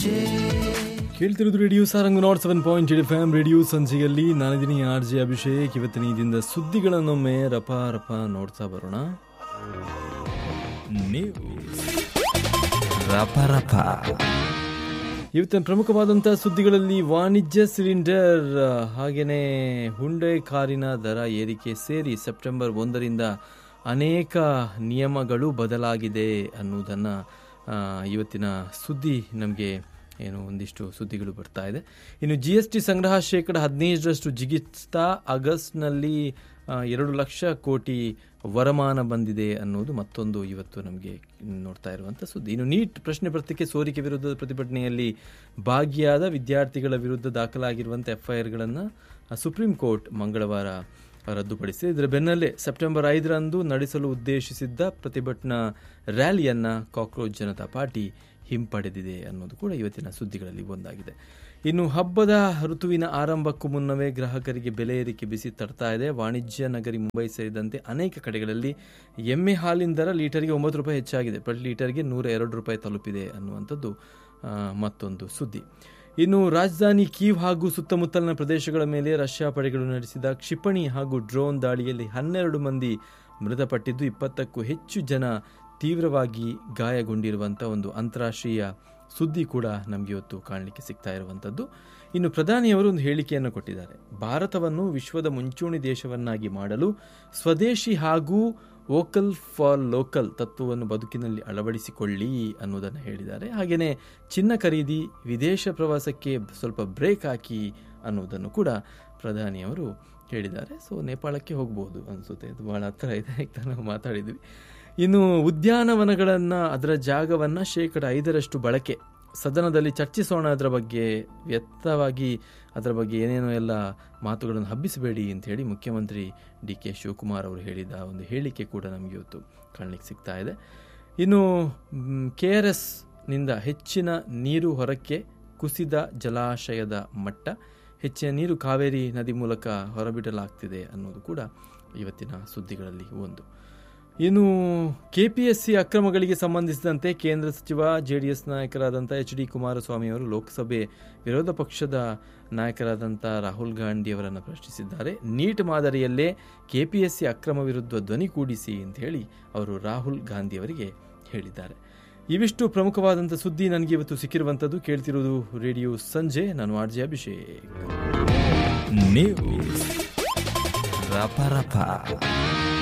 ಸಂಜೆ ಕೇಳ್ತಿರೋದು radio Sarang nought seven point eight FM radio ಸಂಜೆಯಲ್ಲಿ ನಾನಿದ್ದೀನಿ ಆರ್ ಜೆ ಅಭಿಷೇಕ್ ಇವತ್ತಿನ ಇದರಿಂದ ಸುದ್ದಿಗಳನ್ನೊಮ್ಮೆ ರಪ ರಪ ನೋಡ್ತಾ ಬರೋಣ ನ್ಯೂಸ್ ರಪ ರಪ ಇವತ್ತಿನ ಪ್ರಮುಖವಾದಂಥ ಸುದ್ದಿಗಳಲ್ಲಿ ವಾಣಿಜ್ಯ ಸಿಲಿಂಡರ್ ಹಾಗೆಯೇ ಹುಂಡೈ ಕಾರಿನ ದರ ಏರಿಕೆ ಸೇರಿ ಸೆಪ್ಟೆಂಬರ್ ಒಂದರಿಂದ ಅನೇಕ ನಿಯಮಗಳು ಬದಲಾಗಿದೆ ಅನ್ನುವುದನ್ನು ಇವತ್ತಿನ ಸುದ್ದಿ ನಮಗೆ ಏನು ಒಂದಿಷ್ಟು ಸುದ್ದಿಗಳು ಬರ್ತಾ ಇದೆ ಇನ್ನು ಜಿ ಎಸ್ ಟಿ ಸಂಗ್ರಹ ಶೇಕಡ ಹದಿನೈದರಷ್ಟು ಜಿಗಿಸ್ತಾ ಆಗಸ್ಟ್ನಲ್ಲಿ ಆ, ಎರಡು ಲಕ್ಷ ಕೋಟಿ ವರಮಾನ ಬಂದಿದೆ ಅನ್ನೋದು ಮತ್ತೊಂದು ಇವತ್ತು ನಮಗೆ ನೋಡ್ತಾ ಇರುವಂಥ ಸುದ್ದಿ ಇನ್ನು ನೀಟ್ ಪ್ರಶ್ನೆ ಪತ್ರಿಕೆ ಸೋರಿಕೆ ವಿರುದ್ಧದ ಪ್ರತಿಭಟನೆಯಲ್ಲಿ ಭಾಗಿಯಾದ ವಿದ್ಯಾರ್ಥಿಗಳ ವಿರುದ್ಧ ದಾಖಲಾಗಿರುವಂಥ ಎಫ್ಐಆರ್ಗಳನ್ನು ಸುಪ್ರೀಂ ಕೋರ್ಟ್ ಮಂಗಳವಾರ ರದ್ದುಪಡಿಸಿದೆ ಇದರ ಬೆನ್ನಲ್ಲೇ ಸೆಪ್ಟೆಂಬರ್ ಐದರಂದು ನಡೆಸಲು ಉದ್ದೇಶಿಸಿದ್ದ ಪ್ರತಿಭಟನಾ ರ್ಯಾಲಿಯನ್ನ ಕಾಕ್ರೋಚ್ ಜನತಾ ಪಾರ್ಟಿ ಹಿಂಪಡೆದಿದೆ ಅನ್ನೋದು ಕೂಡ ಇವತ್ತಿನ ಸುದ್ದಿಗಳಲ್ಲಿ ಒಂದಾಗಿದೆ ಇನ್ನು ಹಬ್ಬದ ಋತುವಿನ ಆರಂಭಕ್ಕೂ ಮುನ್ನವೇ ಗ್ರಾಹಕರಿಗೆ ಬೆಲೆ ಏರಿಕೆ ಬಿಸಿ ತಡ್ತಾ ಇದೆ ವಾಣಿಜ್ಯ ನಗರಿ ಮುಂಬೈ ಸೇರಿದಂತೆ ಅನೇಕ ಕಡೆಗಳಲ್ಲಿ ಎಮ್ಮೆ ಹಾಲಿನ ದರ ಲೀಟರ್ಗೆ ಒಂಬತ್ತು ರೂಪಾಯಿ ಹೆಚ್ಚಾಗಿದೆ ಪ್ರತಿ ಲೀಟರ್ಗೆ ನೂರ ಎರಡು ರೂಪಾಯಿ ತಲುಪಿದೆ ಅನ್ನುವಂಥದ್ದು ಆ, ಮತ್ತೊಂದು ಸುದ್ದಿ ಇನ್ನು ರಾಜಧಾನಿ ಕೀವ್ ಹಾಗೂ ಸುತ್ತಮುತ್ತಲಿನ ಪ್ರದೇಶಗಳ ಮೇಲೆ ರಷ್ಯಾ ಪಡೆಗಳು ನಡೆಸಿದ ಕ್ಷಿಪಣಿ ಹಾಗೂ ಡ್ರೋನ್ ದಾಳಿಯಲ್ಲಿ ಹನ್ನೆರಡು ಮಂದಿ ಮೃತಪಟ್ಟಿದ್ದು ಇಪ್ಪತ್ತಕ್ಕೂ ಹೆಚ್ಚು ಜನ ತೀವ್ರವಾಗಿ ಗಾಯಗೊಂಡಿರುವಂಥ ಒಂದು ಅಂತಾರಾಷ್ಟ್ರೀಯ ಸುದ್ದಿ ಕೂಡ ನಮಗೆ ಇವತ್ತು ಕಾಣಲಿಕ್ಕೆ ಸಿಗ್ತಾ ಇರುವಂಥದ್ದು ಇನ್ನು ಪ್ರಧಾನಿಯವರು ಒಂದು ಹೇಳಿಕೆಯನ್ನು ಕೊಟ್ಟಿದ್ದಾರೆ ಭಾರತವನ್ನು ವಿಶ್ವದ ಮುಂಚೂಣಿ ದೇಶವನ್ನಾಗಿ ಮಾಡಲು ಸ್ವದೇಶಿ ಹಾಗೂ ವೋಕಲ್ ಫಾರ್ ಲೋಕಲ್ ತತ್ವವನ್ನು ಬದುಕಿನಲ್ಲಿ ಅಳವಡಿಸಿಕೊಳ್ಳಿ ಅನ್ನೋದನ್ನು ಹೇಳಿದ್ದಾರೆ ಹಾಗೆಯೇ ಚಿನ್ನ ಖರೀದಿ ವಿದೇಶ ಪ್ರವಾಸಕ್ಕೆ ಸ್ವಲ್ಪ ಬ್ರೇಕ್ ಹಾಕಿ ಅನ್ನೋದನ್ನು ಕೂಡ ಪ್ರಧಾನಿಯವರು ಹೇಳಿದ್ದಾರೆ ಸೊ ನೇಪಾಳಕ್ಕೆ ಹೋಗ್ಬೋದು ಅನಿಸುತ್ತೆ ಇದು ಭಾಳ ಹತ್ತಿರ ಇದೆ ಈಗ ನಾವು ಮಾತಾಡಿದ್ವಿ ಇನ್ನು ಉದ್ಯಾನವನಗಳನ್ನು ಅದರ ಜಾಗವನ್ನು ಶೇಕಡ ಐದರಷ್ಟು ಬಳಕೆ ಸದನದಲ್ಲಿ ಚರ್ಚಿಸೋಣ ಅದರ ಬಗ್ಗೆ ವ್ಯರ್ಥವಾಗಿ ಅದರ ಬಗ್ಗೆ ಏನೇನೋ ಎಲ್ಲ ಮಾತುಗಳನ್ನು ಹಬ್ಬಿಸಬೇಡಿ ಅಂತ ಹೇಳಿ ಮುಖ್ಯಮಂತ್ರಿ ಡಿ ಕೆ ಶಿವಕುಮಾರ್ ಅವರು ಹೇಳಿದ ಒಂದು ಹೇಳಿಕೆ ಕೂಡ ನಮಗೆ ಇವತ್ತು ಕಾಣಲಿಕ್ಕೆ ಸಿಗ್ತಾ ಇದೆ ಇನ್ನು ಕೆ ಆರ್ ಎಸ್ನಿಂದ ಹೆಚ್ಚಿನ ನೀರು ಹೊರಕ್ಕೆ ಕುಸಿದ ಜಲಾಶಯದ ಮಟ್ಟ ಹೆಚ್ಚಿನ ನೀರು ಕಾವೇರಿ ನದಿ ಮೂಲಕ ಹೊರಬಿಡಲಾಗ್ತಿದೆ ಅನ್ನೋದು ಕೂಡ ಇವತ್ತಿನ ಸುದ್ದಿಗಳಲ್ಲಿ ಒಂದು ಇನ್ನು ಕೆಪಿಎಸ್ಸಿ ಅಕ್ರಮಗಳಿಗೆ ಸಂಬಂಧಿಸಿದಂತೆ ಕೇಂದ್ರ ಸಚಿವ ಜೆಡಿಎಸ್ ನಾಯಕರಾದಂಥ ಎಚ್ ಡಿ ಕುಮಾರಸ್ವಾಮಿ ಅವರು ಲೋಕಸಭೆ ವಿರೋಧ ಪಕ್ಷದ ನಾಯಕರಾದಂಥ ರಾಹುಲ್ ಗಾಂಧಿ ಅವರನ್ನು ಪ್ರಶ್ನಿಸಿದ್ದಾರೆ ನೀಟ್ ಮಾದರಿಯಲ್ಲೇ ಕೆಪಿಎಸ್ಸಿ ಅಕ್ರಮ ವಿರುದ್ಧ ಧ್ವನಿ ಕೂಡಿಸಿ ಅಂತ ಹೇಳಿ ಅವರು ರಾಹುಲ್ ಗಾಂಧಿ ಅವರಿಗೆ ಹೇಳಿದ್ದಾರೆ ಇವಿಷ್ಟು ಪ್ರಮುಖವಾದಂಥ ಸುದ್ದಿ ನನಗೆ ಇವತ್ತು ಸಿಕ್ಕಿರುವಂಥದ್ದು ಕೇಳ್ತಿರೋದು ರೇಡಿಯೋ ಸಂಜೆ ನಾನು ಆರ್ ಜೆ ಅಭಿಷೇಕ್ ನ್ಯೂಸ್ ರಪ ರಪ